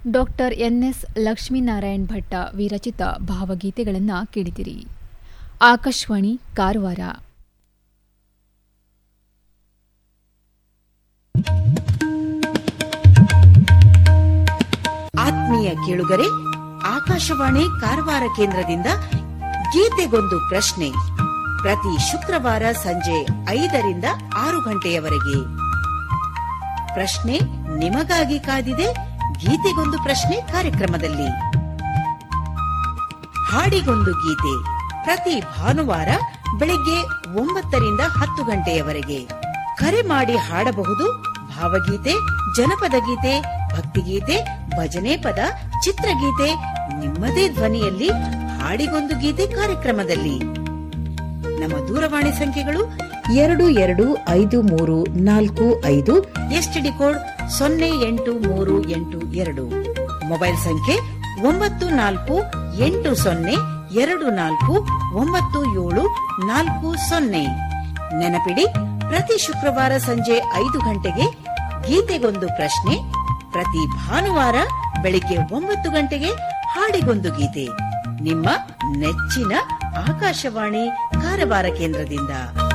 doctor NS Lakshminarayan Bhatta ವಿರಚಿತ ಭಾವಗೀತೆಗಳನ್ನು ಕೇಳಿದಿರಿ ಆಕಾಶವಾಣಿ ಕಾರವಾರ ಆತ್ಮೀಯ ಕೇಳುಗರೆ ಆಕಾಶವಾಣಿ ಕಾರವಾರ ಕೇಂದ್ರದಿಂದ ಗೀತೆಗೊಂದು ಪ್ರಶ್ನೆ ಪ್ರತಿ ಶುಕ್ರವಾರ ಸಂಜೆ ಐದರಿಂದ ಆರು ಗಂಟೆಯವರೆಗೆ ಪ್ರಶ್ನೆ ನಿಮಗಾಗಿ ಕಾದಿದೆ ಗೀತೆಗೊಂದು ಪ್ರಶ್ನೆ ಕಾರ್ಯಕ್ರಮದಲ್ಲಿ ಹಾಡಿಗೊಂದು ಗೀತೆ ಪ್ರತಿ ಭಾನುವಾರ ಬೆಳಿಗ್ಗೆ ಒಂಬತ್ತರಿಂದ ಹತ್ತು ಗಂಟೆಯವರೆಗೆ ಕರೆ ಮಾಡಿ ಹಾಡಬಹುದು ಭಾವಗೀತೆ ಜನಪದ ಗೀತೆ ಭಕ್ತಿಗೀತೆ ಭಜನೆ ಪದ ಚಿತ್ರಗೀತೆ ನಿಮ್ಮದೇ ಧ್ವನಿಯಲ್ಲಿ ಹಾಡಿಗೊಂದು ಗೀತೆ ಕಾರ್ಯಕ್ರಮದಲ್ಲಿ ನಮ್ಮ ದೂರವಾಣಿ ಸಂಖ್ಯೆಗಳು ಎರಡು ಎರಡು ಐದು ಮೂರು ನಾಲ್ಕು ಐದು ಎಸ್ಟಿಡಿ ಕೋಡ್ ಸೊನ್ನೆ ಎಂಟು ಮೂರು ಎಂಟು ಎರಡು ಮೊಬೈಲ್ ಸಂಖ್ಯೆ ಒಂಬತ್ತು ನಾಲ್ಕು ಎಂಟು ಸೊನ್ನೆ ಎರಡು ನಾಲ್ಕು ಒಂಬತ್ತು ಏಳು ನಾಲ್ಕು ಸೊನ್ನೆ ನೆನಪಿಡಿ ಪ್ರತಿ ಶುಕ್ರವಾರ ಸಂಜೆ ಐದು ಗಂಟೆಗೆ ಗೀತೆಗೊಂದು ಪ್ರಶ್ನೆ ಪ್ರತಿ ಭಾನುವಾರ ಬೆಳಿಗ್ಗೆ ಒಂಬತ್ತು ಗಂಟೆಗೆ ಹಾಡಿಗೊಂದು ಗೀತೆ ನಿಮ್ಮ ನೆಚ್ಚಿನ ಆಕಾಶವಾಣಿ ಕಾರವಾರ ಕೇಂದ್ರದಿಂದ